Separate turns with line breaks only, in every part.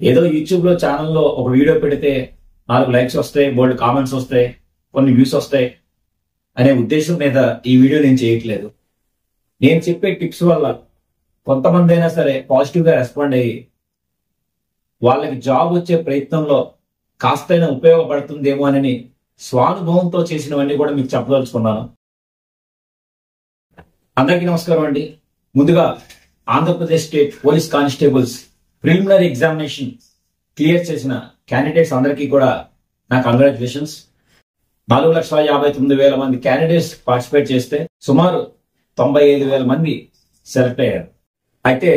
ఏదో యూట్యూబ్ లో ఛానల్లో ఒక వీడియో పెడితే నాలుగు లైక్స్ వస్తాయి బోల్డ్ కామెంట్స్ వస్తాయి కొన్ని వ్యూస్ వస్తాయి అనే ఉద్దేశం మీద ఈ వీడియో నేను చేయట్లేదు నేను చెప్పే టిప్స్ వల్ల కొంతమంది అయినా సరే పాజిటివ్ గా రెస్పాండ్ అయ్యి వాళ్ళకి జాబ్ వచ్చే ప్రయత్నంలో కాస్తైనా ఉపయోగపడుతుందేమో అని స్వానుభవంతో చేసినవన్నీ కూడా మీకు చెప్పదలుచుకున్నాను అందరికీ నమస్కారం అండి ముందుగా Andhra Pradesh state police constables preliminary examination clear చేసిన క్యాండిడేట్స్ అందరికీ కూడా నా కంగ్రాచులేషన్స్ నాలుగు లక్షల యాభై తొమ్మిది వేల మంది క్యాండిడేట్స్ పార్టిసిపేట్ చేస్తే సుమారు తొంభై ఐదు వేల మంది సెలెక్ట్ అయ్యారు అయితే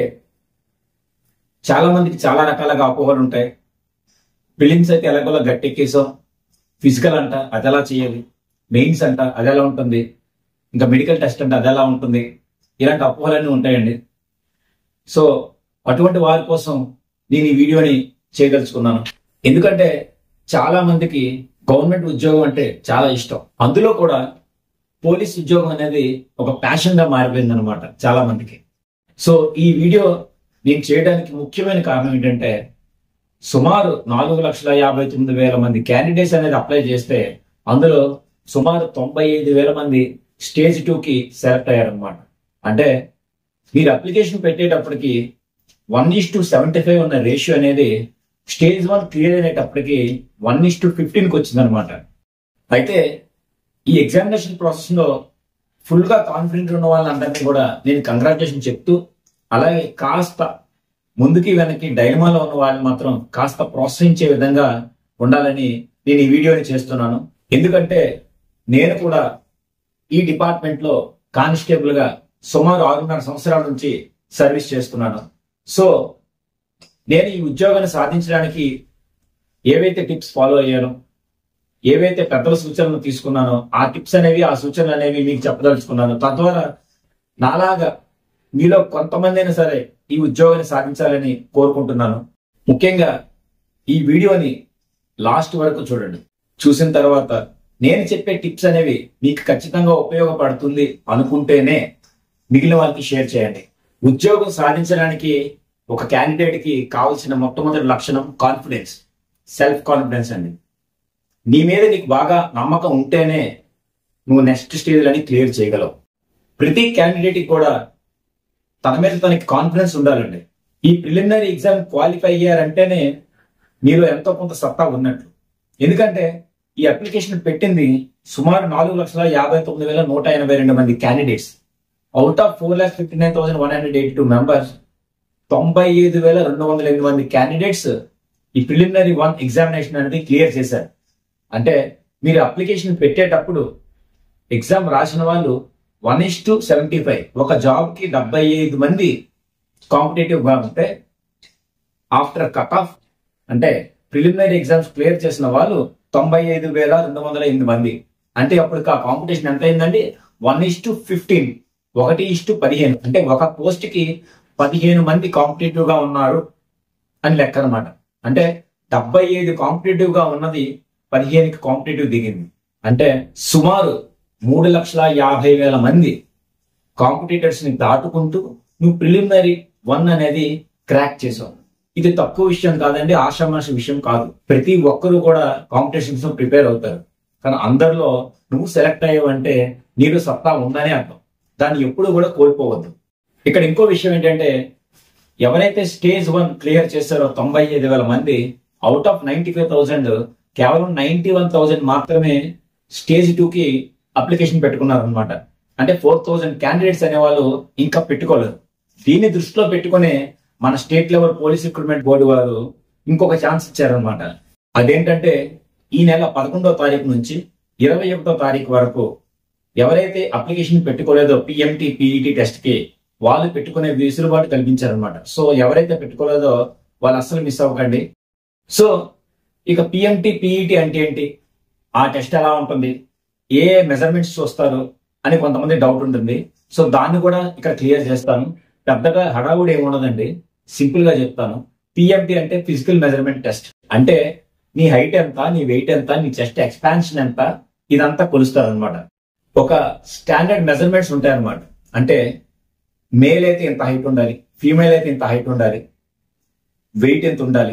చాలా మందికి చాలా రకాలుగా అపోహలు ఉంటాయి ఫిలిమ్స్ అయితే ఎలాగోలా గట్టెక్కేసాం ఫిజికల్ అంట అది ఎలా చేయాలి మెయిన్స్ అంట అది ఎలా ఉంటుంది ఇంకా మెడికల్ టెస్ట్ అంటే అది ఎలా ఉంటుంది ఇలాంటి అపోహలన్నీ ఉంటాయండి సో అటువంటి వారి కోసం నేను ఈ వీడియోని చేయదలుచుకున్నాను ఎందుకంటే చాలా మందికి గవర్నమెంట్ ఉద్యోగం అంటే చాలా ఇష్టం అందులో కూడా పోలీస్ ఉద్యోగం అనేది ఒక ప్యాషన్ గా మారిపోయింది అనమాట చాలా మందికి సో ఈ వీడియో నేను చేయడానికి ముఖ్యమైన కారణం ఏంటంటే సుమారు నాలుగు లక్షల యాభై తొమ్మిది వేల మంది క్యాండిడేట్స్ అనేది అప్లై చేస్తే అందులో సుమారు తొంభై ఐదు వేల మంది స్టేజ్ టూ కి సెలెక్ట్ అయ్యారనమాట అంటే మీరు అప్లికేషన్ పెట్టేటప్పటికి one is to seventy five ఉన్న రేషియో అనేది స్టేజ్ వన్ క్లియర్ అయినప్పటికి వన్ ఇస్ టు ఫిఫ్టీన్ కి వచ్చిందనమాట అయితే ఈ ఎగ్జామినేషన్ ప్రాసెస్ లో ఫుల్ గా కాన్ఫిడెంట్ ఉన్న వాళ్ళందరినీ కూడా నేను కంగ్రాచులేషన్ చెప్తూ అలాగే కాస్త ముందుకి వెనక్కి డైలమాలో ఉన్న వాళ్ళని మాత్రం కాస్త ప్రోత్సహించే విధంగా ఉండాలని నేను ఈ వీడియోని చేస్తున్నాను ఎందుకంటే నేను కూడా ఈ డిపార్ట్మెంట్ లో కానిస్టేబుల్ గా సుమారు ఆరున్నర సంవత్సరాల నుంచి సర్వీస్ చేస్తున్నాను సో నేను ఈ ఉద్యోగాన్ని సాధించడానికి ఏవైతే టిప్స్ ఫాలో అయ్యానో ఏవైతే పెద్దల సూచనలు తీసుకున్నానో ఆ టిప్స్ అనేవి ఆ సూచనలు అనేవి మీకు చెప్పదలుచుకున్నాను తద్వారా నాలాగా మీలో కొంతమంది అయినా సరే ఈ ఉద్యోగాన్ని సాధించాలని కోరుకుంటున్నాను ముఖ్యంగా ఈ వీడియోని లాస్ట్ వరకు చూడండి చూసిన తర్వాత నేను చెప్పే టిప్స్ అనేవి మీకు ఖచ్చితంగా ఉపయోగపడుతుంది అనుకుంటేనే మిగిలిన వాళ్ళకి షేర్ చేయండి ఉద్యోగం సాధించడానికి ఒక క్యాండిడేట్ కి కావాల్సిన మొట్టమొదటి లక్షణం కాన్ఫిడెన్స్ సెల్ఫ్ కాన్ఫిడెన్స్ అండి నీ మీద నీకు బాగా నమ్మకం ఉంటేనే నువ్వు నెక్స్ట్ స్టేజ్లని క్లియర్ చేయగలవు ప్రతి క్యాండిడేట్ కూడా తన మీద తనకి కాన్ఫిడెన్స్ ఉండాలండి ఈ ప్రిలిమినరీ ఎగ్జామ్ క్వాలిఫై అయ్యారంటేనే మీలో ఎంతో కొంత సత్తా ఉన్నట్లు ఎందుకంటే ఈ అప్లికేషన్ పెట్టింది సుమారు నాలుగు లక్షల యాభై తొమ్మిది వేల నూట ఎనభై రెండు మంది candidates out of four lakhs fifty nine thousand one hundred eighty two members తొంభై ఐదు వేల రెండు వందల ఎనిమిది మంది క్యాండిడేట్స్ ఈ ప్రిలిమినరీ వన్ ఎగ్జామినేషన్ అనేది క్లియర్ చేశారు అంటే మీరు అప్లికేషన్ పెట్టేటప్పుడు ఎగ్జామ్ రాసిన వాళ్ళు one is to seventy five ఒక జాబ్ కి డెబ్బై ఐదు మంది కాంపిటేటివ్ గా ఉంటే ఆఫ్టర్ కట్ ఆఫ్ అంటే ప్రిలిమినరీ ఎగ్జామ్స్ క్లియర్ చేసిన వాళ్ళు తొంభై ఐదు వేల రెండు వందల ఎనిమిది మంది అంటే అప్పటికి ఆ కాంపిటీషన్ ఎంత అయిందండి వన్ ఇస్ టు ఫిఫ్టీన్ ఒకటి ఇస్ టు పదిహేను అంటే ఒక పోస్ట్ కి పదిహేను మంది కాంపిటేటివ్ గా ఉన్నారు అని లెక్క అనమాట అంటే డెబ్బై ఐదు కాంపిటేటివ్ గా ఉన్నది పదిహేనుకి కాంపిటేటివ్ దిగింది అంటే సుమారు మూడు లక్షల యాభై వేల మంది కాంపిటేటర్స్ ని దాటుకుంటూ నువ్వు ప్రిలిమినరీ వన్ అనేది క్రాక్ చేసావు ఇది తక్కువ విషయం కాదండి ఆషామాష విషయం కాదు ప్రతి ఒక్కరు కూడా కాంపిటీషన్స్ లో ప్రిపేర్ అవుతారు కానీ అందరిలో నువ్వు సెలెక్ట్ అయ్యావంటే నీలో సత్తా ఉందని అర్థం దాన్ని ఎప్పుడు కూడా కోల్పోవద్దు ఇక్కడ ఇంకో విషయం ఏంటంటే ఎవరైతే స్టేజ్ వన్ క్లియర్ చేశారో తొంభై ఐదు వేల మంది out of ninety five thousand కేవలం నైన్టీ వన్ థౌసండ్ మాత్రమే స్టేజ్ టూ కి అప్లికేషన్ పెట్టుకున్నారు అనమాట అంటే ఫోర్ థౌసండ్ క్యాండిడేట్స్ అనేవాళ్ళు ఇంకా పెట్టుకోలేదు దీన్ని దృష్టిలో పెట్టుకునే మన state level police recruitment board వారు ఇంకొక ఛాన్స్ ఇచ్చారనమాట అదేంటంటే ఈ నెల పదకొండవ తారీఖు నుంచి ఇరవై ఒకటో తారీఖు వరకు ఎవరైతే అప్లికేషన్ పెట్టుకోలేదో పిఎంటి పిఈటి టెస్ట్ కి వాళ్ళు పెట్టుకునే వెసులుబాటు కల్పించారనమాట సో ఎవరైతే పెట్టుకోలేదో వాళ్ళు అస్సలు మిస్ అవ్వకండి సో ఇక పిఎంటి పిఈటి అంటే ఏంటి ఆ టెస్ట్ ఎలా ఉంటుంది ఏ మెజర్మెంట్స్ చూస్తారు అని కొంతమంది డౌట్ ఉంటుంది సో దాన్ని కూడా ఇక్కడ క్లియర్ చేస్తాను పెద్దగా హడావుడి ఏమి ఉండదండి సింపుల్ గా చెప్తాను పిఎంటి అంటే ఫిజికల్ మెజర్మెంట్ టెస్ట్ అంటే నీ హైట్ ఎంత నీ వెయిట్ ఎంత నీ చెస్ట్ ఎక్స్పాన్షన్ ఎంత ఇదంతా కొలుస్తారు అనమాట ఒక స్టాండర్డ్ మెజర్మెంట్స్ ఉంటాయి అనమాట అంటే మేల్ అయితే ఇంత హైట్ ఉండాలి ఫీమేల్ అయితే ఇంత హైట్ ఉండాలి వెయిట్ ఎంత ఉండాలి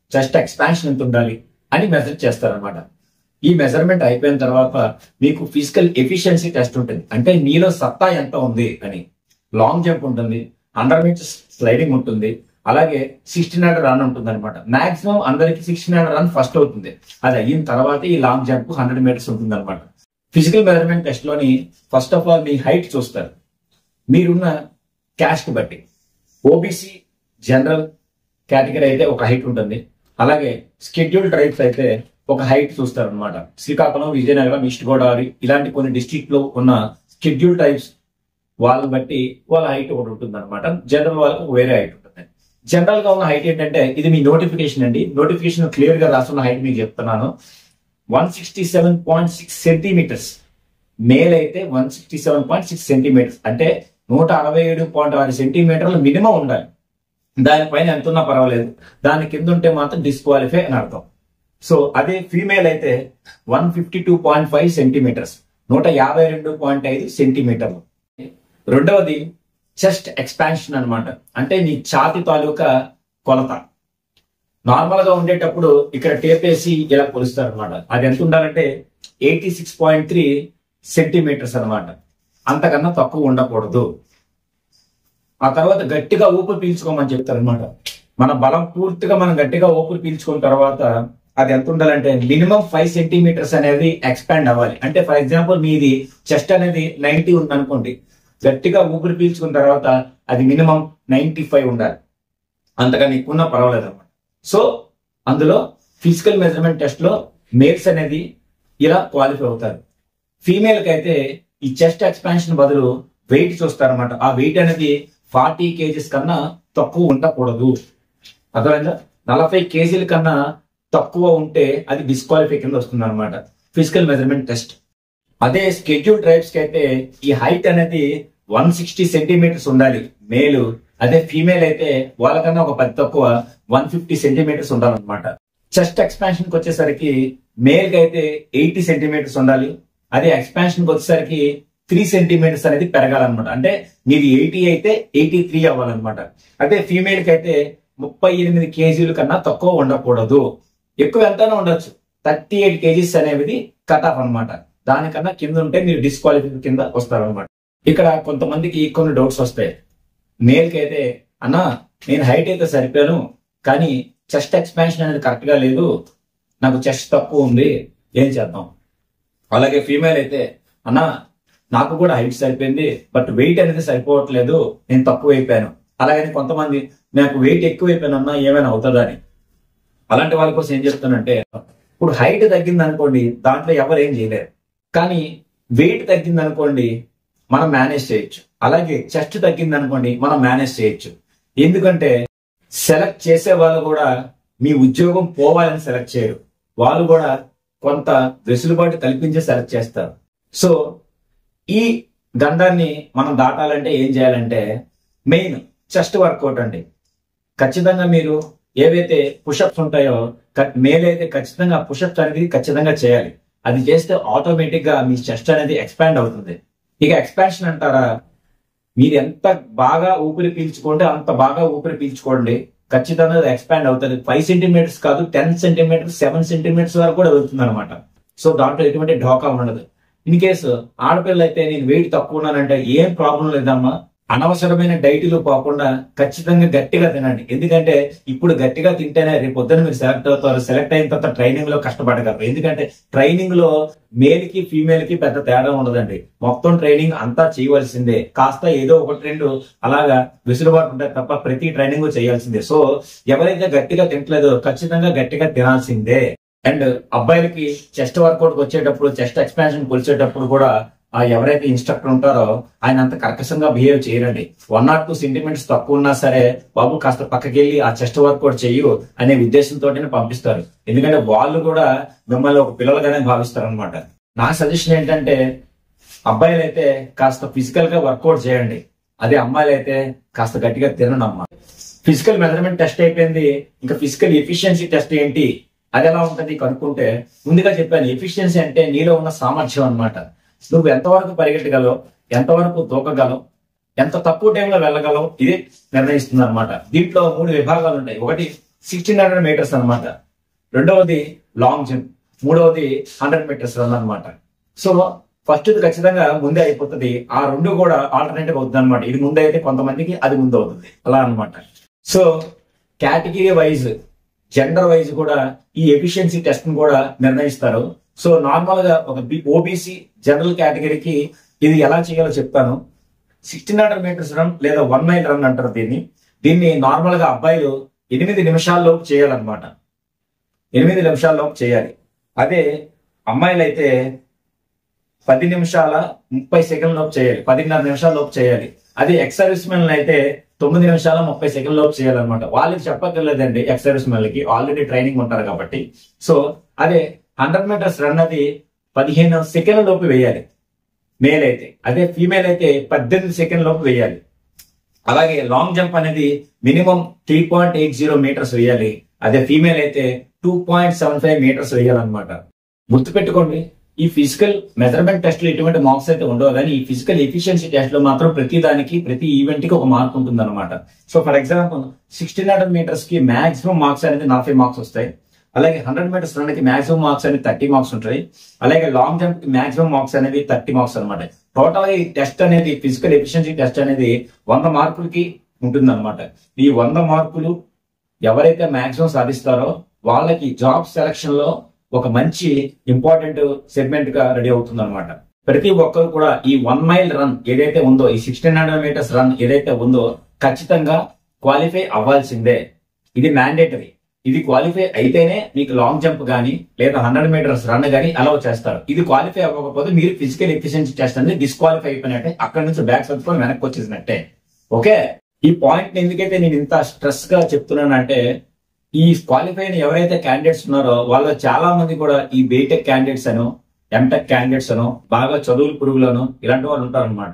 చెస్ట్ ఎక్స్పాన్షన్ ఎంత ఉండాలి అని మెజర్ చేస్తారనమాట ఈ మెజర్మెంట్ అయిపోయిన తర్వాత మీకు ఫిజికల్ ఎఫిషియన్సీ టెస్ట్ ఉంటుంది అంటే నీలో సత్తా ఎంత ఉంది అని లాంగ్ జంప్ ఉంటుంది హండ్రెడ్ మీటర్స్ స్లైడింగ్ ఉంటుంది అలాగే సిక్స్టీన్ హండ్రెడ్ రన్ ఉంటుంది అనమాట మాక్సిమం అందరికి సిక్స్టీన్ హండ్రెడ్ రన్ ఫస్ట్ అవుతుంది అది అయిన తర్వాత ఈ లాంగ్ జంప్ హండ్రెడ్ మీటర్స్ ఉంటుంది అనమాట ఫిజికల్ మెజర్మెంట్ టెస్ట్ లోని ఫస్ట్ ఆఫ్ ఆల్ మీ హైట్ చూస్తారు మీరున్న క్యాస్ట్ బట్టి ఓబీసీ జనరల్ కేటగిరీ అయితే ఒక హైట్ ఉంటుంది అలాగే స్కెడ్యూల్ ట్రైబ్స్ అయితే ఒక హైట్ చూస్తారు అనమాట శ్రీకాకుళం విజయనగరం ఈస్ట్ గోదావరి ఇలాంటి కొన్ని డిస్ట్రిక్ట్ లో ఉన్న స్కెడ్యూల్ ట్రైబ్స్ వాళ్ళని బట్టి వాళ్ళ హైట్ ఒకటి ఉంటుంది అనమాట జనరల్ వాళ్ళకి వేరే హైట్ ఉంటుంది జనరల్ గా ఉన్న హైట్ ఏంటంటే ఇది మీ నోటిఫికేషన్ అండి నోటిఫికేషన్ క్లియర్ గా రాసున్న హైట్ మీకు చెప్తున్నాను one sixty seven point six centimetres male అయితే one sixty seven point six centimetres అంటే నూట అరవై ఏడు పాయింట్ ఆరు సెంటీమీటర్లు మినిమం ఉండాలి దానిపైన ఎంత ఉన్నా పర్వాలేదు దాని కింద ఉంటే మాత్రం డిస్క్వాలిఫై అని అర్థం సో అదే ఫీమేల్ అయితే one fifty two point five centimetres నూట యాభై రెండు పాయింట్ ఐదు సెంటీమీటర్లు రెండవది చెస్ట్ ఎక్స్పాన్షన్ అన్నమాట అంటే నీ ఛాతి తాలూకా కొలత నార్మల్ గా ఉండేటప్పుడు ఇక్కడ టేప్ వేసి ఇలా కొలుస్తారు అనమాట అది ఎంత ఉండాలంటే eighty six point three centimetres అనమాట అంతకన్నా తక్కువ ఉండకూడదు ఆ తర్వాత గట్టిగా ఊపిరి పీల్చుకోమని చెప్తారు అనమాట మన బలం పూర్తిగా మనం గట్టిగా ఊపిరి పీల్చుకున్న తర్వాత అది ఎంత ఉండాలంటే మినిమం ఫైవ్ సెంటీమీటర్స్ అనేది ఎక్స్పాండ్ అవ్వాలి అంటే ఫర్ ఎగ్జాంపుల్ మీది చెస్ట్ అనేది నైన్టీ ఉంది అనుకోండి గట్టిగా ఊపిరి పీల్చుకున్న తర్వాత అది మినిమం నైన్టీ ఫైవ్ ఉండాలి అంతకన్నా ఎక్కువ పర్వాలేదు అనమాట సో అందులో ఫిజికల్ మెజర్మెంట్ టెస్ట్ లో మేల్స్ అనేది ఇలా క్వాలిఫై అవుతారు ఫీమేల్ కి అయితే ఈ చెస్ట్ ఎక్స్పాన్షన్ బదులు వెయిట్ చూస్తారన్నమాట ఆ వెయిట్ అనేది ఫార్టీ కేజీస్ కన్నా తక్కువ ఉండకూడదు అర్థమైందా నలభై కేజీల కన్నా తక్కువ ఉంటే అది డిస్క్వాలిఫై కింద వస్తుంది అనమాట ఫిజికల్ మెజర్మెంట్ టెస్ట్ అదే స్కెడ్యూల్ ట్రైబ్స్ కి అయితే ఈ హైట్ అనేది వన్ సిక్స్టీ సెంటీమీటర్స్ ఉండాలి మేలు అదే ఫీమేల్ అయితే వాళ్ళకన్నా ఒక పది తక్కువ వన్ ఫిఫ్టీ సెంటీమీటర్స్ ఉండాలన్నమాట చెస్ట్ ఎక్స్పాన్షన్ కి వచ్చేసరికి మేల్ కి అయితే ఎయిటీ సెంటీమీటర్స్ ఉండాలి అదే ఎక్స్పాన్షన్ కి వచ్చేసరికి త్రీ సెంటీమీటర్స్ అనేది పెరగాలన్నమాట అంటే మీది ఎయిటీ అయితే ఎయిటీ త్రీ అవ్వాలన్నమాట అదే ఫీమేల్ కి అయితే ముప్పై ఎనిమిది కేజీల కన్నా తక్కువ ఉండకూడదు ఎక్కువ ఎంతైనా ఉండొచ్చు థర్టీ ఎయిట్ కేజీస్ అనేది కట్ ఆఫ్ అనమాట దానికన్నా కింద ఉంటే మీరు డిస్క్వాలిఫై కింద వస్తారు అనమాట ఇక్కడ కొంతమందికి కొన్ని డౌట్స్ వస్తాయి మేల్ కి అయితే అన్నా నేను హైట్ అయితే సరిపోయాను కానీ చెస్ట్ ఎక్స్పాన్షన్ అనేది కరెక్ట్ గా లేదు నాకు చెస్ట్ తక్కువ ఉంది ఏం చేద్దాం అలాగే ఫీమేల్ అయితే అన్నా నాకు కూడా హైట్ సరిపోయింది బట్ వెయిట్ అనేది సరిపోవట్లేదు నేను తక్కువ అయిపోయాను అలాగని కొంతమంది నాకు వెయిట్ ఎక్కువ అయిపోయాను అన్నా ఏమైనా అవుతుందా అని అలాంటి వాళ్ళ కోసం ఏం చెప్తానంటే ఇప్పుడు హైట్ తగ్గింది అనుకోండి దాంట్లో ఎవరు ఏం చేయలేరు కానీ వెయిట్ తగ్గింది అనుకోండి మనం మేనేజ్ చేయొచ్చు అలాగే చెస్ట్ తగ్గింది అనుకోండి మనం మేనేజ్ చేయొచ్చు ఎందుకంటే సెలెక్ట్ చేసే వాళ్ళు కూడా మీ ఉద్యోగం పోవాలని సెలెక్ట్ చేయరు వాళ్ళు కూడా కొంత వెసులుబాటు కల్పించి సెలెక్ట్ చేస్తారు సో ఈ గండాన్ని మనం దాటాలంటే ఏం చేయాలంటే మెయిన్ చెస్ట్ వర్కౌట్ అండి ఖచ్చితంగా మీరు ఏవైతే పుషప్స్ ఉంటాయో మేల్ అయితే ఖచ్చితంగా పుషప్స్ అనేది ఖచ్చితంగా చేయాలి అది చేస్తే ఆటోమేటిక్ గా మీ చెస్ట్ అనేది ఎక్స్పాండ్ అవుతుంది ఇక ఎక్స్పాన్షన్ అంటారా మీరు ఎంత బాగా ఊపిరి పీల్చుకుంటే అంత బాగా ఊపిరి పీల్చుకోండి ఖచ్చితంగా అది ఎక్స్పాండ్ అవుతుంది ఫైవ్ సెంటీమీటర్స్ కాదు టెన్ సెంటీమీటర్స్ సెవెన్ సెంటీమీటర్స్ వరకు కూడా వెళ్తుంది అనమాట సో దాంట్లో ఎటువంటి ఢోకా ఉండదు ఇన్ కేసు ఆడపిల్ల అయితే నేను వెయిట్ తక్కువ ఉన్నానంటే ఏం ప్రాబ్లం లేదమ్మా అనవసరమైన డైట్లు పోకుండా ఖచ్చితంగా గట్టిగా తినండి ఎందుకంటే ఇప్పుడు గట్టిగా తింటేనే రేపు పొద్దున మీరు సెలెక్ట్ అవుతారు సెలెక్ట్ అయిన తర్వాత ట్రైనింగ్ లో కష్టపడగలరు ఎందుకంటే ట్రైనింగ్ లో మేల్ కి ఫీమేల్ కి పెద్ద తేడా ఉండదండి మొత్తం ట్రైనింగ్ అంతా చేయవలసిందే కాస్త ఏదో ఒకటి రెండు అలాగా వెసులుబాటు ఉంటాయి తప్ప ప్రతి ట్రైనింగ్ చేయాల్సిందే సో ఎవరైతే గట్టిగా తింటలేదో ఖచ్చితంగా గట్టిగా తినాల్సిందే అండ్ అబ్బాయిలకి చెస్ట్ వర్కౌట్ వచ్చేటప్పుడు చెస్ట్ ఎక్స్పాన్షన్ కొలిచేటప్పుడు కూడా ఆ ఎవరైతే ఇన్స్ట్రక్టర్ ఉంటారో ఆయన అంత కర్కశంగా బిహేవ్ చేయరండి వన్ నాట్ టూ సెంటీమీటర్స్ తక్కువ ఉన్నా సరే బాబు కాస్త పక్కకి వెళ్ళి ఆ చెస్ట్ వర్కౌట్ చెయ్యు అనే ఉద్దేశంతోనే పంపిస్తారు ఎందుకంటే వాళ్ళు కూడా మిమ్మల్ని ఒక పిల్లలుగానే భావిస్తారు అనమాట నా సజెషన్ ఏంటంటే అబ్బాయిలు అయితే కాస్త ఫిజికల్ గా వర్కౌట్ చేయండి అదే అమ్మాయిలు అయితే కాస్త గట్టిగా తినను అమ్మ ఫిజికల్ మెజర్మెంట్ టెస్ట్ అయిపోయింది ఇంకా ఫిజికల్ ఎఫిషియన్సీ టెస్ట్ ఏంటి అది ఎలా ఉంటుంది కనుక్కుంటే ముందుగా చెప్పాను ఎఫిషియన్సీ అంటే నీలో ఉన్న సామర్థ్యం అన్నమాట నువ్వు ఎంతవరకు పరిగెట్టగలవు ఎంతవరకు దూకగలవు ఎంత తక్కువ టైంలో వెళ్ళగలవు ఇది నిర్ణయిస్తుంది అనమాట దీంట్లో మూడు విభాగాలు ఉంటాయి ఒకటి సిక్స్టీన్ హండ్రెడ్ మీటర్స్ అనమాట రెండవది లాంగ్ జంప్ మూడవది హండ్రెడ్ మీటర్స్ రన్ అనమాట సో ఫస్ట్ ఇది ఖచ్చితంగా ముందే అయిపోతుంది ఆ రెండు కూడా ఆల్టర్నేటివ్ అవుతుంది అనమాట ఇది ముందే అయితే కొంతమందికి అది ముందు అవుతుంది అలా అన్నమాట so category wise gender wise కూడా ఈ ఎఫిషియన్సీ టెస్ట్ కూడా నిర్ణయిస్తారు సో నార్మల్ గా ఒక ఓబీసీ జనరల్ కేటగిరీకి ఇది ఎలా చేయాలో చెప్తాను సిక్స్టీన్ హండ్రెడ్ మీటర్స్ రన్ లేదా వన్ మైల్ రన్ అంటారు దీన్ని దీన్ని నార్మల్ గా అబ్బాయిలు ఎనిమిది నిమిషాల్లోపు చేయాలన్నమాట ఎనిమిది నిమిషాల్లోపు చేయాలి అదే అమ్మాయిలు అయితే పది నిమిషాల ముప్పై సెకండ్ లోపు చేయాలి పదిన్నర నిమిషాల లోపు చేయాలి అదే ఎక్స్ సర్వీస్ మెన్ అయితే తొమ్మిది నిమిషాల ముప్పై సెకండ్ లోపు చేయాలన్నమాట వాళ్ళకి చెప్పక్కర్లేదండి ఎక్స్ సర్వీస్ మెన్లకి ఆల్రెడీ ట్రైనింగ్ ఉంటారు కాబట్టి సో అదే హండ్రెడ్ మీటర్స్ రన్ అది పదిహేను సెకండ్ల లోపు వేయాలి మేల్ అయితే అదే ఫీమేల్ అయితే పద్దెనిమిది సెకండ్ లోపు వేయాలి అలాగే లాంగ్ జంప్ అనేది minimum three point eight zero metres వేయాలి అదే ఫీమేల్ అయితే two point seven five metres వేయాలన్నమాట గుర్తుపెట్టుకోండి ఈ ఫిజికల్ మెజర్మెంట్ టెస్ట్ లో ఎటువంటి మార్క్స్ అయితే ఉండవు కానీ ఈ ఫిజికల్ ఎఫిషియన్సీ టెస్ట్ లో మాత్రం ప్రతి దానికి ప్రతి ఈవెంట్ కి ఒక మార్క్ ఉంటుంది అనమాట so for example sixteen hundred metres కి మాక్సిమం మార్క్స్ అనేది నలభై మార్క్స్ వస్తాయి అలాగే హండ్రెడ్ మీటర్స్ రన్ కి మాక్సిమం మార్క్స్ అనేది థర్టీ మార్క్స్ ఉంటాయి అలాగే లాంగ్ జంప్ కి మాక్సిమం మార్క్స్ అనేది థర్టీ మార్క్స్ అనమాట టోటల్ గా ఈ టెస్ట్ అనేది ఫిజికల్ ఎఫిషియన్సీ టెస్ట్ అనేది వంద మార్కులకి ఉంటుంది అనమాట ఈ వంద మార్కులు ఎవరైతే మాక్సిమం సాధిస్తారో వాళ్ళకి జాబ్ సెలక్షన్ లో ఒక మంచి ఇంపార్టెంట్ సెగ్మెంట్ గా రెడీ అవుతుంది అనమాట ప్రతి ఒక్కరు కూడా ఈ వన్ మైల్ రన్ ఏదైతే ఉందో ఈ సిక్స్టీన్ హండ్రెడ్ మీటర్స్ రన్ ఏదైతే ఉందో ఖచ్చితంగా క్వాలిఫై అవ్వాల్సిందే ఇది మ్యాండేటరీ ఇది క్వాలిఫై అయితేనే మీకు లాంగ్ జంప్ గానీ లేదా హండ్రెడ్ మీటర్స్ రన్ గానీ అలౌ చేస్తారు ఇది క్వాలిఫై అవ్వకపోతే మీరు ఫిజికల్ ఎఫిషియన్సీ టెస్ట్ అనేది డిస్క్వాలిఫై అయిపోయినట్టే అక్కడ నుంచి బ్యాక్ సర్దుకొని వెనక్కి వచ్చేసినట్టే ఓకే ఈ పాయింట్ ఎందుకైతే నేను ఇంత స్ట్రెస్ గా చెప్తున్నానంటే ఈ క్వాలిఫై అయిన ఎవరైతే క్యాండిడేట్స్ ఉన్నారో వాళ్ళు చాలా మంది కూడా ఈ బీటెక్ క్యాండిడేట్స్ అను ఎంటెక్ క్యాండిడేట్స్ అను బాగా చదువులు పురుగులను ఇలాంటి వాళ్ళు ఉంటారన్నమాట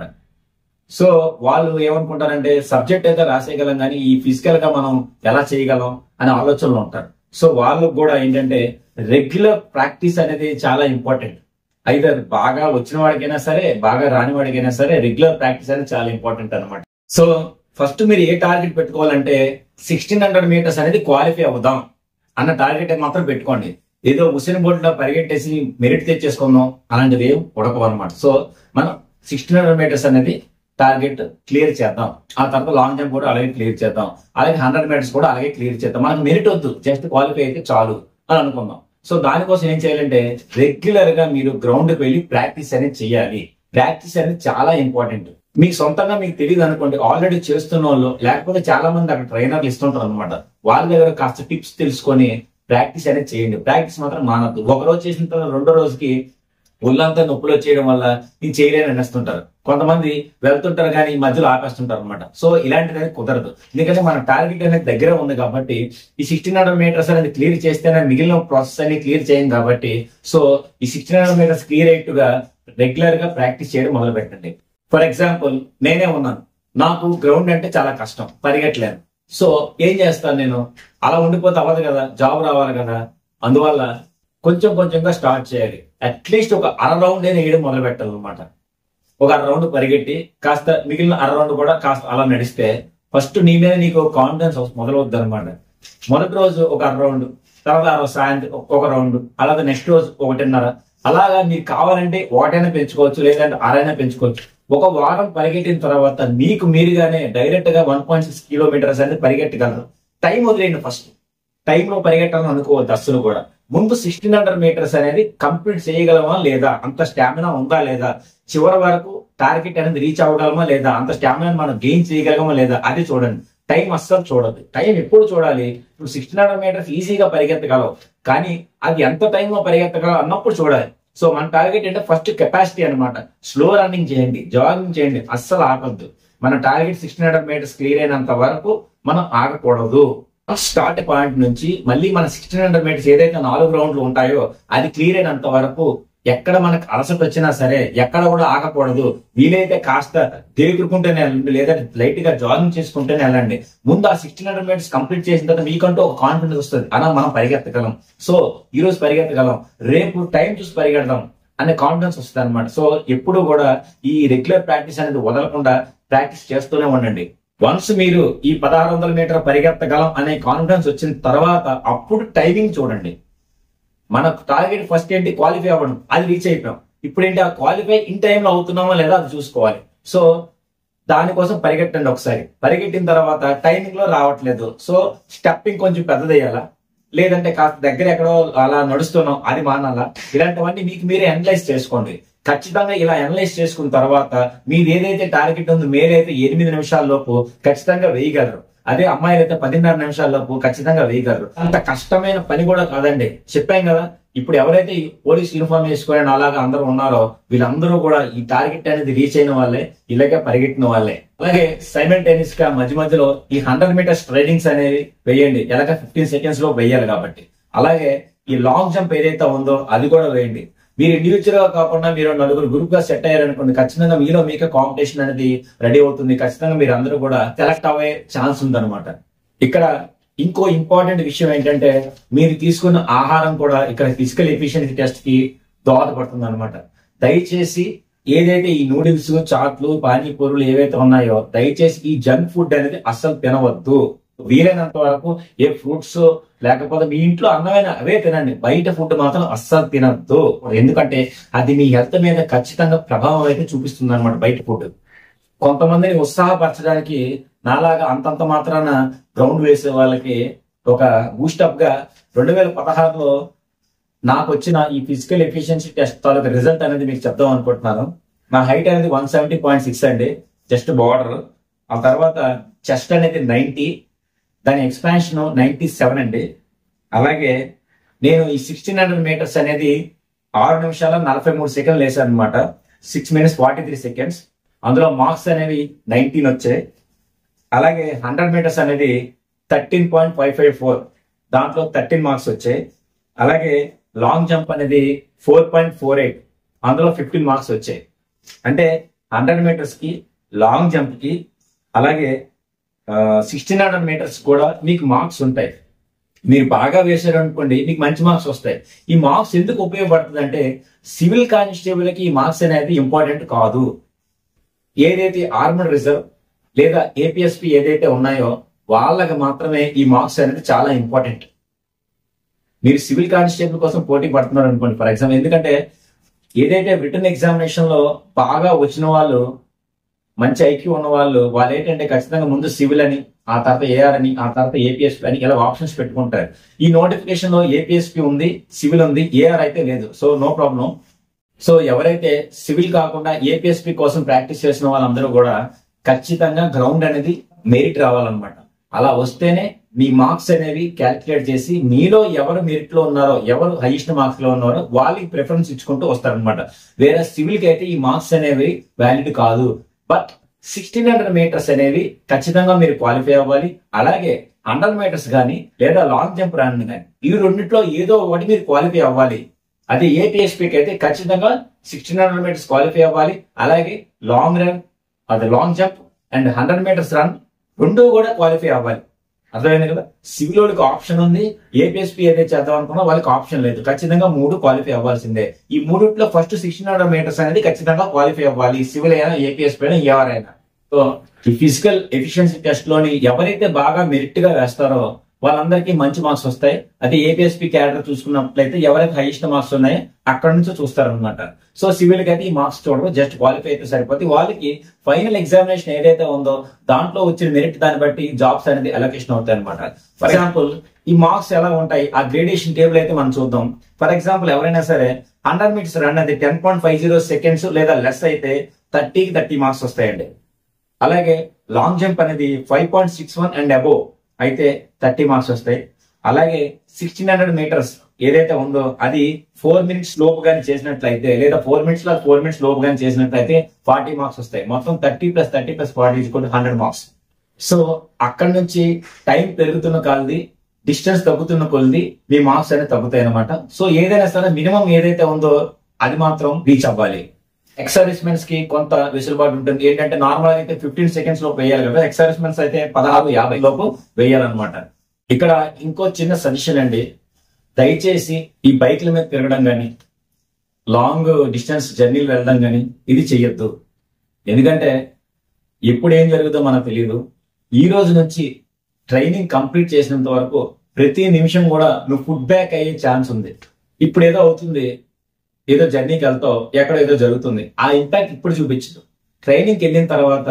సో వాళ్ళు ఏమనుకుంటారంటే సబ్జెక్ట్ అయితే రాసేయగలం కానీ ఈ ఫిజికల్ గా మనం ఎలా చేయగలం అనే ఆలోచనలో ఉంటారు సో వాళ్ళకు కూడా ఏంటంటే రెగ్యులర్ ప్రాక్టీస్ అనేది చాలా ఇంపార్టెంట్ అయితే బాగా వచ్చిన వాడికైనా సరే బాగా రాని వాడికైనా సరే రెగ్యులర్ ప్రాక్టీస్ అనేది చాలా ఇంపార్టెంట్ అనమాట సో ఫస్ట్ మీరు ఏ టార్గెట్ పెట్టుకోవాలంటే సిక్స్టీన్ హండ్రెడ్ మీటర్స్ అనేది క్వాలిఫై అవుదాం అన్న టార్గెట్ మాత్రం పెట్టుకోండి ఏదో హుసేన్ బోల్ట్ లో పరిగెట్టేసి మెరిట్ తెచ్చేసుకుందాం అలాంటిది ఏం ఉడకవు అనమాట సో మనం సిక్స్టీన్ హండ్రెడ్ మీటర్స్ అనేది టార్గెట్ క్లియర్ చేద్దాం ఆ తర్వాత లాంగ్ జంప్ కూడా అలాగే క్లియర్ చేద్దాం అలాగే హండ్రెడ్ మీటర్స్ కూడా అలాగే క్లియర్ చేద్దాం మనకు మెరిట్ వద్దు జస్ట్ క్వాలిఫై అయితే చాలు అని అనుకుందాం సో దానికోసం ఏం చేయాలంటే రెగ్యులర్ గా మీరు గ్రౌండ్ కి వెళ్ళి ప్రాక్టీస్ అనేది చేయాలి ప్రాక్టీస్ అనేది చాలా ఇంపార్టెంట్ మీకు సొంతంగా మీకు తెలియదు అనుకోండి ఆల్రెడీ చేస్తున్న వాళ్ళు లేకపోతే చాలా మంది అక్కడ ట్రైనర్లు ఇస్తుంటారు అనమాట వాళ్ళ దగ్గర కాస్త టిప్స్ తెలుసుకొని ప్రాక్టీస్ అనేది చేయండి ప్రాక్టీస్ మాత్రం మానద్దు ఒక రోజు చేసిన తర్వాత రెండో రోజుకి ఒళ్ళంతా నొప్పులు వచ్చేయడం వల్ల నేను చేయలేని అనేస్తుంటారు కొంతమంది వెళ్తుంటారు కానీ ఈ మధ్యలో ఆపేస్తుంటారు అనమాట సో ఇలాంటిది అనేది కుదరదు ఎందుకంటే మన టార్గెట్ అనేది దగ్గర ఉంది కాబట్టి ఈ సిక్స్టీన్ హండ్రెడ్ మీటర్స్ అనేది క్లియర్ చేస్తేనే మిగిలిన ప్రాసెస్ అన్ని క్లియర్ చేయం కాబట్టి సో ఈ సిక్స్టీన్ హండ్రెడ్ మీటర్స్ క్లియర్ అయ్యేట్టుగా రెగ్యులర్ గా ప్రాక్టీస్ చేయడం మొదలు పెట్టండి ఫర్ ఎగ్జాంపుల్ నేనే ఉన్నాను నాకు గ్రౌండ్ అంటే చాలా కష్టం పరిగెట్టలేను సో ఏం చేస్తాను నేను అలా ఉండిపోతే అవ్వదు కదా జాబ్ రావాలి కదా అందువల్ల కొంచెం కొంచెంగా స్టార్ట్ చేయాలి అట్లీస్ట్ ఒక అర రౌండ్ అయినా వేయడం మొదలు పెట్టాలన్నమాట ఒక అర రౌండ్ పరిగెట్టి కాస్త మిగిలిన అర రౌండ్ కూడా కాస్త అలా నడిస్తే ఫస్ట్ నీ మీద నీకు కాన్ఫిడెన్స్ మొదలవుద్ది అనమాట మొదటి రోజు ఒక అర రౌండ్ తర్వాత ఆ రోజు సాయంత్రం ఒక రౌండ్ అలాగే నెక్స్ట్ రోజు ఒకటిన్నర అలాగా మీకు కావాలంటే ఒకటైనా పెంచుకోవచ్చు లేదంటే అరైనా పెంచుకోవచ్చు ఒక వారం పరిగెట్టిన తర్వాత మీకు మీరుగానే డైరెక్ట్ గా వన్ పాయింట్ సిక్స్ కిలోమీటర్స్ అనేది పరిగెట్టగలరు టైం వదిలేయండి ఫస్ట్ టైంలో పరిగెట్టాలని అనుకోవద్దు అస్సలు కూడా ముందు సిక్స్టీన్ హండ్రెడ్ మీటర్స్ అనేది కంప్లీట్ చేయగలమా లేదా అంత స్టామినా ఉందా లేదా చివరి వరకు టార్గెట్ అనేది రీచ్ అవ్వగలమా లేదా అంత స్టామినా మనం గెయిన్ చేయగలమా లేదా అది చూడండి టైం అస్సలు చూడదు టైం ఎప్పుడు చూడాలి ఇప్పుడు సిక్స్టీన్ హండ్రెడ్ మీటర్స్ ఈజీగా పరిగెత్తగలవు కానీ అది ఎంత టైంలో పరిగెత్తగలవు అన్నప్పుడు చూడాలి సో మన టార్గెట్ అంటే ఫస్ట్ కెపాసిటీ అన్నమాట స్లో రన్నింగ్ చేయండి జాగింగ్ చేయండి అస్సలు ఆగొద్దు మన target sixteen hundred metres clear అయినంత వరకు మనం ఆగకూడదు స్టార్ట్ పాయింట్ నుంచి మళ్ళీ మన సిక్స్టీన్ హండ్రెడ్ మీటర్స్ ఏదైతే నాలుగు రౌండ్లు ఉంటాయో అది క్లియర్ అయినంత వరకు ఎక్కడ మనకు అలసట వచ్చినా సరే ఎక్కడ కూడా ఆగకూడదు వీలైతే కాస్త తేలుకుంటేనే వెళ్ళండి లేదా లైట్ గా జాగింగ్ చేసుకుంటేనే వెళ్ళండి ముందు ఆ సిక్స్టీన్ హండ్రెడ్ మీటర్స్ కంప్లీట్ చేసిన తర్వాత మీకంటూ ఒక కాన్ఫిడెన్స్ వస్తుంది అలా మనం పరిగెత్తగలం సో ఈ రోజు పరిగెత్తగలం రేపు టైం చూసి పరిగెడదాం అనే కాన్ఫిడెన్స్ వస్తుంది అనమాట సో ఎప్పుడు కూడా ఈ రెగ్యులర్ ప్రాక్టీస్ అనేది వదలకుండా ప్రాక్టీస్ చేస్తూనే ఉండండి వన్స్ మీరు ఈ పదహారు వందల మీటర్ పరిగెత్తగలం అనే కాన్ఫిడెన్స్ వచ్చిన తర్వాత అప్పుడు టైమింగ్ చూడండి మన టార్గెట్ ఫస్ట్ ఏంటి క్వాలిఫై అవ్వడం అది రీచ్ అయిపోయాం ఇప్పుడు ఏంటి ఆ క్వాలిఫై ఇన్ టైంలో అవుతున్నామా లేదా అది చూసుకోవాలి సో దానికోసం పరిగెట్టండి ఒకసారి పరిగెట్టిన తర్వాత టైమింగ్ లో రావట్లేదు సో స్టెప్పింగ్ కొంచెం పెద్దదయ్యాలా లేదంటే కాస్త దగ్గర ఎక్కడో అలా నడుస్తున్నాం అది మానాలా ఇలాంటివన్నీ మీకు మీరే అనలైజ్ చేసుకోండి ఖచ్చితంగా ఇలా అనలైజ్ చేసుకున్న తర్వాత మీది ఏదైతే టార్గెట్ ఉందో మీరైతే ఎనిమిది నిమిషాల లోపు ఖచ్చితంగా వేయగలరు అదే అమ్మాయిలు అయితే పదిన్నర నిమిషాల లోపు ఖచ్చితంగా వేయగలరు అంత కష్టమైన పని కూడా కాదండి చెప్పాం కదా ఇప్పుడు ఎవరైతే ఈ పోలీస్ యూనిఫామ్ వేసుకొని అలాగా అందరూ ఉన్నారో వీళ్ళందరూ కూడా ఈ టార్గెట్ అనేది రీచ్ అయిన వాళ్ళే ఇలాగే పరిగెట్టిన వాళ్ళే అలాగే సైమల్టేనియస్ గా మధ్య మధ్యలో ఈ హండ్రెడ్ మీటర్స్ ట్రైనింగ్స్ అనేవి వేయండి ఎలాగ ఫిఫ్టీన్ సెకండ్స్ లో వేయాలి కాబట్టి అలాగే ఈ లాంగ్ జంప్ ఏదైతే ఉందో అది కూడా వేయండి మీరు ఇండివిజువల్ గా కాకుండా మీరు నలుగురు గ్రూప్ గా సెట్ అయ్యారనుకోండి ఖచ్చితంగా మీలో మీకే కాంపిటీషన్ అనేది రెడీ అవుతుంది ఖచ్చితంగా మీరు అందరూ కూడా సెలెక్ట్ అవ్వే ఛాన్స్ ఉందన్నమాట ఇక్కడ ఇంకో ఇంపార్టెంట్ విషయం ఏంటంటే మీరు తీసుకున్న ఆహారం కూడా ఇక్కడ ఫిజికల్ ఎఫిషియన్సీ టెస్ట్ కి దోహదపడుతుంది అనమాట దయచేసి ఏదైతే ఈ నూడిల్స్ చాట్లు పానీపూరులు ఏవైతే ఉన్నాయో దయచేసి ఈ జంక్ ఫుడ్ అనేది అస్సలు తినవద్దు వీలైనంత వరకు ఏ ఫ్రూట్స్ లేకపోతే మీ ఇంట్లో అన్నమైన అవే తినండి బయట ఫుడ్ మాత్రం అస్సలు తినద్దు ఎందుకంటే అది మీ హెల్త్ మీద ఖచ్చితంగా ప్రభావం అయితే చూపిస్తుంది అనమాట బయట ఫుడ్ కొంతమందిని ఉత్సాహపరచడానికి నాలాగా అంతంత మాత్రాన గ్రౌండ్ వేసే వాళ్ళకి ఒక బూస్టప్ గా రెండు వేల పదహారులో నాకు వచ్చిన ఈ ఫిజికల్ ఎఫిషియన్సీ టెస్ట్ తాలూకా రిజల్ట్ అనేది మీకు చెప్దాం అనుకుంటున్నాను నా హైట్ అనేది వన్ సెవెంటీ పాయింట్ సిక్స్ అండి జస్ట్ బార్డర్ ఆ తర్వాత చెస్ట్ అనేది నైన్టీ దాని ఎక్స్పాన్షన్ నైన్టీ సెవెన్ అండి అలాగే నేను ఈ సిక్స్టీన్ హండ్రెడ్ మీటర్స్ అనేది ఆరు నిమిషాల నలభై మూడు సెకండ్లు వేసాను అనమాట six minutes forty three seconds అందులో మార్క్స్ అనేవి నైన్టీన్ వచ్చాయి అలాగే హండ్రెడ్ మీటర్స్ అనేది thirteen point five five four దాంట్లో థర్టీన్ మార్క్స్ వచ్చాయి అలాగే లాంగ్ జంప్ అనేది ఫోర్ పాయింట్ ఫోర్ ఎయిట్ అందులో ఫిఫ్టీన్ మార్క్స్ వచ్చాయి అంటే హండ్రెడ్ మీటర్స్ కి లాంగ్ జంప్ కి అలాగే సిక్స్టీన్ హండ్రెడ్ మీటర్స్ కూడా మీకు మార్క్స్ ఉంటాయి మీరు బాగా వేశారు అనుకోండి మీకు మంచి మార్క్స్ వస్తాయి ఈ మార్క్స్ ఎందుకు ఉపయోగపడుతుంది అంటే సివిల్ కానిస్టేబుల్ కి ఈ మార్క్స్ అనేది ఇంపార్టెంట్ కాదు ఏదైతే ఆర్మడ్ రిజర్వ్ లేదా ఏపీఎస్పి ఏదైతే ఉన్నాయో వాళ్ళకి మాత్రమే ఈ మార్క్స్ అనేది చాలా ఇంపార్టెంట్ మీరు సివిల్ కానిస్టేబుల్ కోసం పోటీ పడుతున్నారు అనుకోండి ఫర్ ఎగ్జాంపుల్ ఎందుకంటే ఏదైతే రిటర్న్ ఎగ్జామినేషన్ లో బాగా వచ్చిన వాళ్ళు మంచి ఐక్యూ ఉన్న వాళ్ళు వాళ్ళు ఏంటంటే ఖచ్చితంగా ముందు సివిల్ అని ఆ తర్వాత ఏఆర్ అని ఆ తర్వాత ఏపీఎస్పి అని ఇలా ఆప్షన్స్ పెట్టుకుంటారు ఈ నోటిఫికేషన్ లో ఏపీఎస్పి ఉంది సివిల్ ఉంది ఏఆర్ అయితే లేదు సో నో ప్రాబ్లం సో ఎవరైతే సివిల్ కాకుండా ఏపీఎస్పి కోసం ప్రాక్టీస్ చేసిన వాళ్ళందరూ కూడా ఖచ్చితంగా గ్రౌండ్ అనేది మెరిట్ రావాలన్నమాట అలా వస్తేనే మీ మార్క్స్ అనేవి క్యాలిక్యులేట్ చేసి మీలో ఎవరు మెరిట్ లో ఉన్నారో ఎవరు హైయెస్ట్ మార్క్స్ లో ఉన్నారో వాళ్ళకి ప్రిఫరెన్స్ ఇచ్చుకుంటూ వస్తారనమాట వేరే సివిల్ కి అయితే ఈ మార్క్స్ అనేవి వ్యాలిడ్ కాదు బట్ సిక్స్టీన్ హండ్రెడ్ మీటర్స్ అనేవి ఖచ్చితంగా మీరు క్వాలిఫై అవ్వాలి అలాగే హండ్రెడ్ మీటర్స్ కానీ లేదా లాంగ్ జంప్ రన్ కానీ ఈ రెండిట్లో ఏదో ఒకటి మీరు క్వాలిఫై అవ్వాలి అదే ఏపీఎస్పీకి అయితే ఖచ్చితంగా సిక్స్టీన్ హండ్రెడ్ మీటర్స్ క్వాలిఫై అవ్వాలి అలాగే లాంగ్ రన్ అది long jump and hundred metres run రెండు కూడా క్వాలిఫై అవ్వాలి అర్థమైంది కదా సివిల్ వాళ్ళకి ఆప్షన్ ఉంది ఏపీఎస్పీ ఏదైతే చేద్దాం అనుకున్నా వాళ్ళకి ఆప్షన్ లేదు ఖచ్చితంగా మూడు క్వాలిఫై అవ్వాల్సిందే ఈ మూడిట్లో ఫస్ట్ సిక్స్టీన్ హండ్రెడ్ మీటర్స్ అనేది ఖచ్చితంగా క్వాలిఫై అవ్వాలి సివిల్ అయినా ఏపీఎస్పీ అయినా ఎవరైనా సో ఈ ఫిజికల్ ఎఫిషియన్సీ టెస్ట్ లోని ఎవరైతే బాగా మెరిట్ గా వేస్తారో వాళ్ళందరికీ మంచి మార్క్స్ వస్తాయి అదే ఏపీఎస్పీ క్యాడర్ చూసుకున్నట్లయితే ఎవరైతే హైయెస్ట్ మార్క్స్ ఉన్నాయో అక్కడ నుంచి చూస్తారనమాట సో సివిల్ కి అయితే ఈ మార్క్స్ చూడరు జస్ట్ క్వాలిఫై అయితే సరిపోతుంది వాళ్ళకి ఫైనల్ ఎగ్జామినేషన్ ఏదైతే ఉందో దాంట్లో వచ్చిన మెరిట్ దాన్ని బట్టి జాబ్స్ అనేది అలొకేషన్ అవుతాయి అనమాట ఫర్ ఎగ్జాంపుల్ ఈ మార్క్స్ ఎలా ఉంటాయి ఆ గ్రేడేషన్ టేబుల్ అయితే మనం చూద్దాం ఫర్ ఎగ్జాంపుల్ ఎవరైనా సరే హండ్రెడ్ మీటర్స్ రన్ అది ten point five zero seconds లేదా లెస్ అయితే థర్టీకి థర్టీ మార్క్స్ వస్తాయండి అలాగే లాంగ్ జంప్ అనేది five point six one and above అయితే థర్టీ మార్క్స్ వస్తాయి అలాగే సిక్స్టీన్ హండ్రెడ్ మీటర్స్ ఏదైతే ఉందో అది ఫోర్ మినిట్స్ లోపు కానీ చేసినట్లయితే లేదా ఫోర్ మినిట్స్ లో ఫోర్ మినిట్స్ లోపు కానీ చేసినట్లయితే ఫార్టీ మార్క్స్ వస్తాయి మొత్తం thirty plus thirty plus forty equal hundred marks so అక్కడ నుంచి టైం పెరుగుతున్న కాలది డిస్టెన్స్ తగ్గుతున్న కొలది మీ మార్క్స్ అనేది తగ్గుతాయి అనమాట సో ఏదైనా సరే మినిమం ఏదైతే ఉందో అది మాత్రం రీచ్ అవ్వాలి ఎక్సర్విస్మెన్స్ కి కొంత వెసులుబాటు ఉంటుంది ఏంటంటే నార్మల్ అయితే ఫిఫ్టీన్ సెకండ్స్ లోపు వేయాలి కదా ఎక్సర్విస్మెన్స్ అయితే పదహారు యాభై లోపు వేయాలన్నమాట ఇక్కడ ఇంకో చిన్న సజెషన్ అండి దయచేసి ఈ బైక్ల మీద తిరగడం కానీ లాంగ్ డిస్టెన్స్ జర్నీలు వెళ్ళడం కానీ ఇది చెయ్యొద్దు ఎందుకంటే ఎప్పుడు ఏం జరుగుతుందో మనకు తెలియదు ఈ రోజు నుంచి ట్రైనింగ్ కంప్లీట్ చేసినంత వరకు ప్రతి నిమిషం కూడా నువ్వు ఫుడ్ బ్యాక్ అయ్యే ఛాన్స్ ఉంది ఇప్పుడు ఏదో అవుతుంది ఏదో జర్నీకి వెళ్తావు ఎక్కడ ఏదో జరుగుతుంది ఆ ఇంపాక్ట్ ఇప్పుడు చూపించదు ట్రైనింగ్కి వెళ్ళిన తర్వాత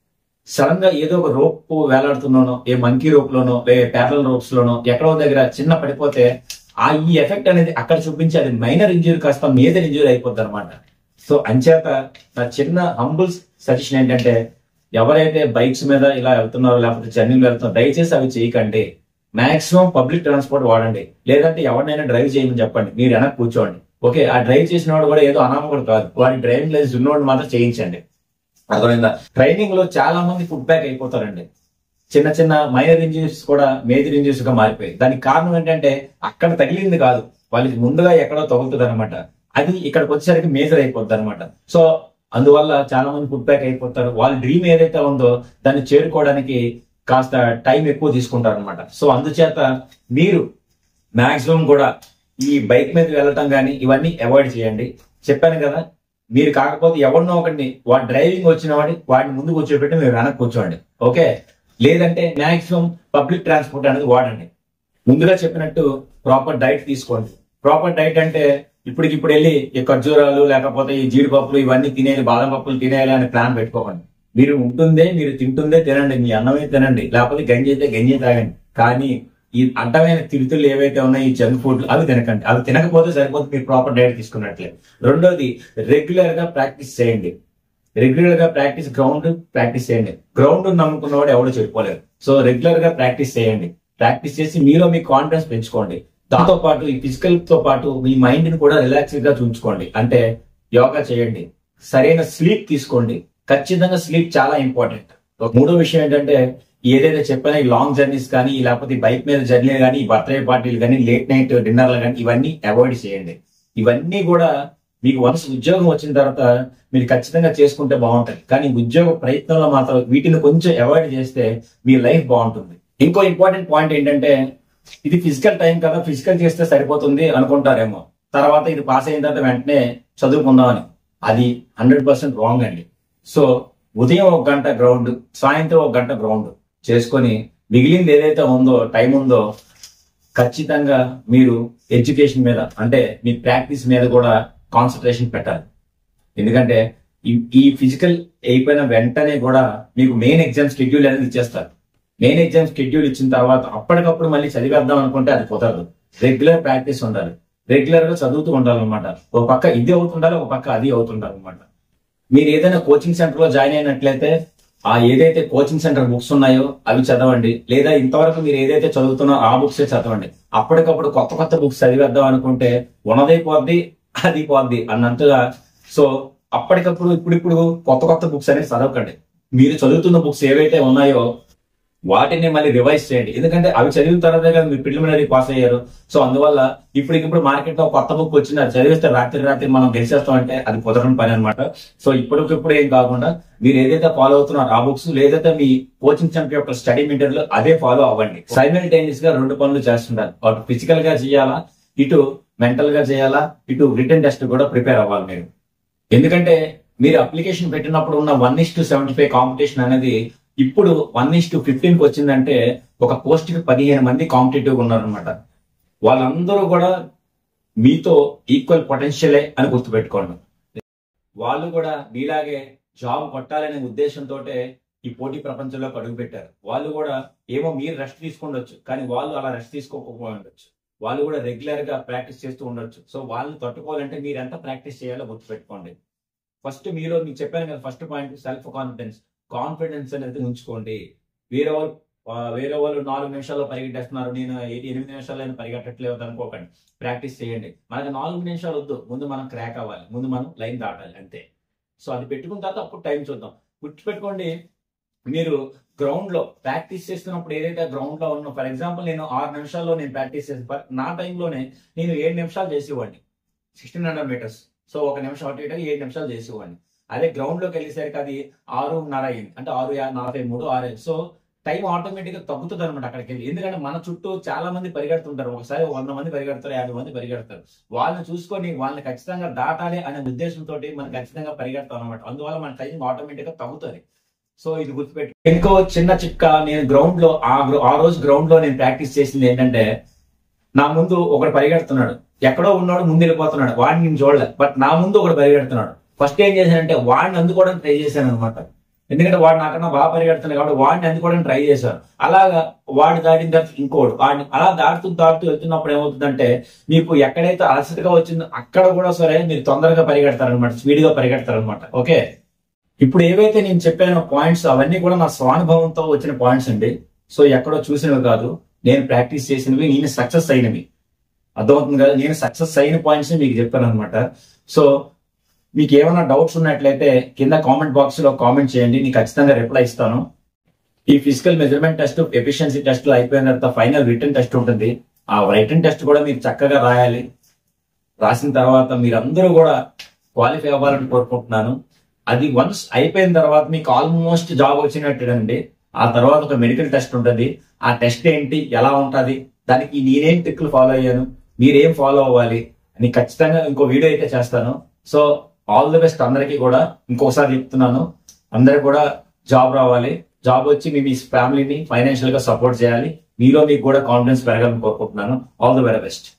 సడన్ గా ఏదో ఒక రోప్ వేలాడుతున్నానో ఏ మంకీ రోప్ లోనో లే ప్యారల్ రోప్స్ లోనో ఎక్కడో దగ్గర చిన్న పడిపోతే ఆ ఈ ఎఫెక్ట్ అనేది అక్కడ చూపించి అది మైనర్ ఇంజురీ కాస్త మేజర్ ఇంజురీ అయిపోద్ది అనమాట సో అంచేత నా చిన్న హంబుల్ సజెషన్ ఏంటంటే ఎవరైతే బైక్స్ మీద ఇలా వెళ్తున్నారో లేకపోతే జర్నీలు వెళ్తున్నారో దయచేసి అవి చేయకండి మాక్సిమం పబ్లిక్ ట్రాన్స్పోర్ట్ వాడండి లేదంటే ఎవరినైనా డ్రైవ్ చేయమని చెప్పండి మీరు వెనక్కి కూర్చోండి ఓకే ఆ డ్రైవ్ చేసిన వాడు కూడా ఏదో అనామకుడు కాదు వాడి డ్రైవింగ్ లైసెన్స్ ఉన్నవాడు మాత్రం చేయించండి అర్థమైందా ట్రైనింగ్ లో చాలా మంది ఫుడ్ బ్యాక్ అయిపోతారండి చిన్న చిన్న మైనర్ ఇంజరీస్ కూడా మేజర్ ఇంజరీస్ గా మారిపోయాయి దానికి కారణం ఏంటంటే అక్కడ తగిలింది కాదు వాళ్ళకి ముందుగా ఎక్కడో తగులుతుంది అనమాట అది ఇక్కడికి వచ్చేసరికి మేజర్ అయిపోద్ది అనమాట సో అందువల్ల చాలా మంది ఫుడ్ బ్యాక్ అయిపోతారు వాళ్ళ డ్రీమ్ ఏదైతే ఉందో దాన్ని చేరుకోవడానికి కాస్త టైం ఎక్కువ తీసుకుంటారు అనమాట సో అందుచేత మీరు మాక్సిమం కూడా ఈ బైక్ మీద వెళ్ళటం కానీ ఇవన్నీ అవాయిడ్ చేయండి చెప్పాను కదా మీరు కాకపోతే ఎవరినో ఒకరిని వాడు డ్రైవింగ్ వచ్చిన వాడి వాడిని ముందు కూర్చోబెట్టి మీరు వెనక్కి కూర్చోండి ఓకే లేదంటే మాక్సిమం పబ్లిక్ ట్రాన్స్పోర్ట్ అనేది వాడండి ముందుగా చెప్పినట్టు ప్రాపర్ డైట్ తీసుకోండి ప్రాపర్ డైట్ అంటే ఇప్పటికిప్పుడు వెళ్ళి ఈ ఖర్జూరాలు లేకపోతే ఈ జీడిపప్పులు ఇవన్నీ తినేయాలి బాదం పప్పులు తినేయాలి అనే ప్లాన్ పెట్టుకోకండి మీరు ఉంటుందే మీరు తింటుందే తినండి మీ అన్నమే తినండి లేకపోతే గంజి అయితే గంజి తాగండి కానీ ఈ అడ్డమైన తిరుతులు ఏవైతే ఉన్నాయో ఈ జంక్ ఫుడ్ అవి తినకండి అవి తినకపోతే సరిపోతుంది మీరు ప్రాపర్ డైట్ తీసుకున్నట్లే రెండోది రెగ్యులర్ గా ప్రాక్టీస్ చేయండి రెగ్యులర్ గా ప్రాక్టీస్ గ్రౌండ్ ప్రాక్టీస్ చేయండి గ్రౌండ్ నమ్ముకున్నవాడు ఎవడు చెడిపోలేరు సో రెగ్యులర్ గా ప్రాక్టీస్ చేయండి ప్రాక్టీస్ చేసి మీలో మీ కాన్ఫిడెన్స్ పెంచుకోండి దాంతో పాటు ఈ ఫిజికల్ తో పాటు మీ మైండ్ ని కూడా రిలాక్స్ గా చూంచుకోండి అంటే యోగా చేయండి సరైన స్లీప్ తీసుకోండి ఖచ్చితంగా స్లీప్ చాలా ఇంపార్టెంట్ మూడో విషయం ఏంటంటే ఏదైతే చెప్పినా ఈ లాంగ్ జర్నీస్ కానీ లేకపోతే బైక్ మీద జర్నీ కానీ ఈ బర్త్డే పార్టీలు కానీ లేట్ నైట్ డిన్నర్లు కానీ ఇవన్నీ అవాయిడ్ చేయండి ఇవన్నీ కూడా మీకు వన్స్ ఉద్యోగం వచ్చిన తర్వాత మీరు ఖచ్చితంగా చేసుకుంటే బాగుంటుంది కానీ ఉద్యోగ ప్రయత్నంలో మాత్రం వీటిని కొంచెం అవాయిడ్ చేస్తే మీ లైఫ్ బాగుంటుంది ఇంకో ఇంపార్టెంట్ పాయింట్ ఏంటంటే ఇది ఫిజికల్ టైం కదా ఫిజికల్ చేస్తే సరిపోతుంది అనుకుంటారేమో తర్వాత ఇది పాస్ అయిన తర్వాత వెంటనే చదువుకుందామని అది హండ్రెడ్ పర్సెంట్ రాంగ్ అండి సో ఉదయం ఒక గంట గ్రౌండ్ సాయంత్రం ఒక గంట గ్రౌండ్ చేసుకొని మిగిలింది ఏదైతే ఉందో టైం ఉందో ఖచ్చితంగా మీరు ఎడ్యుకేషన్ మీద అంటే మీ ప్రాక్టీస్ మీద కూడా కాన్సన్ట్రేషన్ పెట్టాలి ఎందుకంటే ఈ- ఈ ఫిజికల్ అయిపోయిన వెంటనే కూడా మీకు మెయిన్ ఎగ్జామ్ షెడ్యూల్ అనేది ఇచ్చేస్తారు మెయిన్ ఎగ్జామ్ షెడ్యూల్ ఇచ్చిన తర్వాత అప్పటికప్పుడు మళ్ళీ చదివేద్దాం అనుకుంటే అది కుదరదు రెగ్యులర్ ప్రాక్టీస్ ఉండాలి రెగ్యులర్ గా చదువుతూ ఉండాలన్నమాట ఒక పక్క ఇది అవుతుండాలి ఒక పక్క అది అవుతుండాలి అనమాట మీరు ఏదైనా కోచింగ్ సెంటర్ లో జాయిన్ అయినట్లయితే ఆ ఏదైతే కోచింగ్ సెంటర్ బుక్స్ ఉన్నాయో అవి చదవండి లేదా ఇంతవరకు మీరు ఏదైతే చదువుతున్నారో ఆ బుక్స్ చదవండి అప్పటికప్పుడు కొత్త కొత్త బుక్స్ చదివేద్దాం అనుకుంటే ఉన్నదే పోద్ది అది పోద్ది అన్నట్టుగా సో అప్పటికప్పుడు ఇప్పుడిప్పుడు కొత్త కొత్త బుక్స్ అనేది చదవకండి మీరు చదువుతున్న బుక్స్ ఏవైతే ఉన్నాయో వాటిని మళ్ళీ రివైజ్ చేయండి ఎందుకంటే అవి చదివిన తర్వాతే కదా మీరు ప్రిలిమినరీ పాస్ అయ్యారు సో అందువల్ల ఇప్పటికిప్పుడు మార్కెట్ లో ఒక కొత్త బుక్ వచ్చింది అది చదివిస్తే రాత్రి రాత్రి మనం గెలిచేస్తాం అంటే అది కుదరని పని అనమాట సో ఇప్పటికిప్పుడు ఏం కాకుండా మీరు ఏదైతే ఫాలో అవుతున్నారో ఆ బుక్స్ లేదైతే మీ కోచింగ్ సెంటర్ యొక్క స్టడీ మెటీరియల్ అదే ఫాలో అవ్వండి సైమల్టేనియస్ గా రెండు పనులు చేస్తుంటారు అటు ఫిజికల్ గా చేయాలా ఇటు మెంటల్ గా చేయాలా ఇటు రిటర్న్ టెస్ట్ కూడా ప్రిపేర్ అవ్వాలి మీరు ఎందుకంటే మీరు అప్లికేషన్ పెట్టినప్పుడు ఉన్న one is to seventy five competition అనేది ఇప్పుడు వన్ ఇస్ టు ఫిఫ్టీన్ కి వచ్చిందంటే ఒక పోస్ట్ కి పదిహేను మంది కాంపిటేటివ్ ఉన్నారనమాట వాళ్ళందరూ కూడా మీతో ఈక్వల్ పొటెన్షియలే అని గుర్తుపెట్టుకోండి వాళ్ళు కూడా మీలాగే జాబ్ కొట్టాలనే ఉద్దేశంతో ఈ పోటీ ప్రపంచంలోకి అడుగు పెట్టారు వాళ్ళు కూడా ఏమో మీరు రెస్ట్ తీసుకుండొచ్చు కానీ వాళ్ళు అలా రెస్ట్ తీసుకోకపోయి ఉండొచ్చు వాళ్ళు కూడా రెగ్యులర్ గా ప్రాక్టీస్ చేస్తూ ఉండొచ్చు సో వాళ్ళని తట్టుకోవాలంటే మీరు ఎంత ప్రాక్టీస్ చేయాలో గుర్తుపెట్టుకోండి ఫస్ట్ మీరు మీకు చెప్పాను కదా first point self confidence confidence అనేది ఉంచుకోండి వేరే వాళ్ళు ఆ, వేరే వాళ్ళు నాలుగు నిమిషాల్లో పరిగెట్టేస్తున్నారు నేను ఏ- ఎనిమిది నిమిషాల్లో అయినా పరిగెట్టట్లేదు అనుకోకండి ప్రాక్టీస్ చేయండి మనకి నాలుగు నిమిషాలు వద్దు ముందు మనం క్రాక్ అవ్వాలి ముందు మనం లైన్ దాటాలి అంతే సో అది పెట్టుకున్న తర్వాత అప్పుడు టైం చూద్దాం గుర్తుపెట్టుకోండి మీరు గ్రౌండ్ లో ప్రాక్టీస్ చేస్తున్నప్పుడు ఏదైతే గ్రౌండ్ లో ఉన్నా ఫర్ ఎగ్జాంపుల్ నేను ఆరు నిమిషాల్లో నేను ప్రాక్టీస్ చేసి but నా టైంలోనే నేను ఏడు నిమిషాలు చేసేవాడిని సిక్స్టీన్ హండ్రెడ్ మీటర్స్ సో ఒక నిమిషం అటు ఇటు ఏడు నిమిషాలు చేసేవాడిని అదే గ్రౌండ్ లోకి వెళ్ళేసరికి అది ఆరున్నర అయింది అంటే ఆరు యా- నలభై మూడు ఆరు అయింది. సో టైం ఆటోమేటిక్ గా తగ్గుతుంది అనమాట అక్కడికి వెళ్ళి ఎందుకంటే మన చుట్టూ చాలా మంది పరిగెడుతుంటారు ఒకసారి వంద మంది పరిగెడతారు యాభై మంది పరిగెడతారు వాళ్ళని చూసుకొని వాళ్ళని ఖచ్చితంగా దాటాలి అనే ఉద్దేశంతో మనం ఖచ్చితంగా పరిగెడతాం అనమాట అందువల్ల మన టైం ఆటోమేటిక్ గా తగ్గుతుంది సో ఇది గుర్తుపెట్టి ఇంకో చిన్న చిట్కా నేను గ్రౌండ్ లో ఆ గ్రౌ- ఆ రోజు గ్రౌండ్ లో నేను ప్రాక్టీస్ చేసింది ఏంటంటే నా ముందు ఒకడు పరిగెడుతున్నాడు ఎక్కడో ఉన్నాడు ముందు వెళ్ళిపోతున్నాడు వాడిని నేను చూడలే బట్ నా ముందు ఒకడు పరిగెడుతున్నాడు ఫస్ట్ ఏం చేశానంటే వాడిని అందుకోవడానికి ట్రై చేశాను అనమాట ఎందుకంటే వాడు నాకన్నా బాగా పరిగెడుతున్నాడు కాబట్టి వాడిని అందుకోవడానికి ట్రై చేశాను అలాగా వాడు దాటిన తర్వాత ఇంకోడు వాడిని అలా దాటుతూ దాటుతూ వెళ్తున్నప్పుడు ఏమవుతుందంటే మీకు ఎక్కడైతే అలసటగా వచ్చిందో అక్కడ కూడా సరే మీరు తొందరగా పరిగెడతారనమాట స్పీడ్ గా పరిగెడతారనమాట ఓకే ఇప్పుడు ఏవైతే నేను చెప్పానో పాయింట్స్ అవన్నీ కూడా నా స్వానుభవంతో వచ్చిన పాయింట్స్ అండి సో ఎక్కడో చూసినవి కాదు నేను ప్రాక్టీస్ చేసినవి నేను సక్సెస్ అయినవి అర్థమవుతుంది కదా నేను సక్సెస్ అయిన పాయింట్స్ మీకు చెప్పాను అనమాట సో మీకు ఏమైనా డౌట్స్ ఉన్నట్లయితే కింద కామెంట్ బాక్స్ లో కామెంట్ చేయండి నేను ఖచ్చితంగా రిప్లై ఇస్తాను ఈ physical measurement test efficiency test అయిపోయిన తర్వాత ఫైనల్ రిటర్న్ టెస్ట్ ఉంటుంది ఆ రిటర్న్ టెస్ట్ కూడా మీరు చక్కగా రాయాలి రాసిన తర్వాత మీరందరూ కూడా క్వాలిఫై అవ్వాలని కోరుకుంటున్నాను అది వన్స్ అయిపోయిన తర్వాత మీకు ఆల్మోస్ట్ జాబ్ వచ్చినట్టేనండి ఆ తర్వాత ఒక మెడికల్ టెస్ట్ ఉంటుంది ఆ టెస్ట్ ఏంటి ఎలా ఉంటది దానికి నేనేం ట్రిక్లు ఫాలో అయ్యాను మీరేం ఫాలో అవ్వాలి అని ఖచ్చితంగా ఇంకో వీడియో అయితే చేస్తాను సో ఆల్ ది బెస్ట్ అందరికీ కూడా ఇంకోసారి చెప్తున్నాను అందరు కూడా జాబ్ రావాలి జాబ్ వచ్చి మీ మీ ఫ్యామిలీని ఫైనాన్షియల్ గా సపోర్ట్ చేయాలి మీలో మీకు కూడా కాన్ఫిడెన్స్ పెరగాలని కోరుకుంటున్నాను ఆల్ ది వెరీ బెస్ట్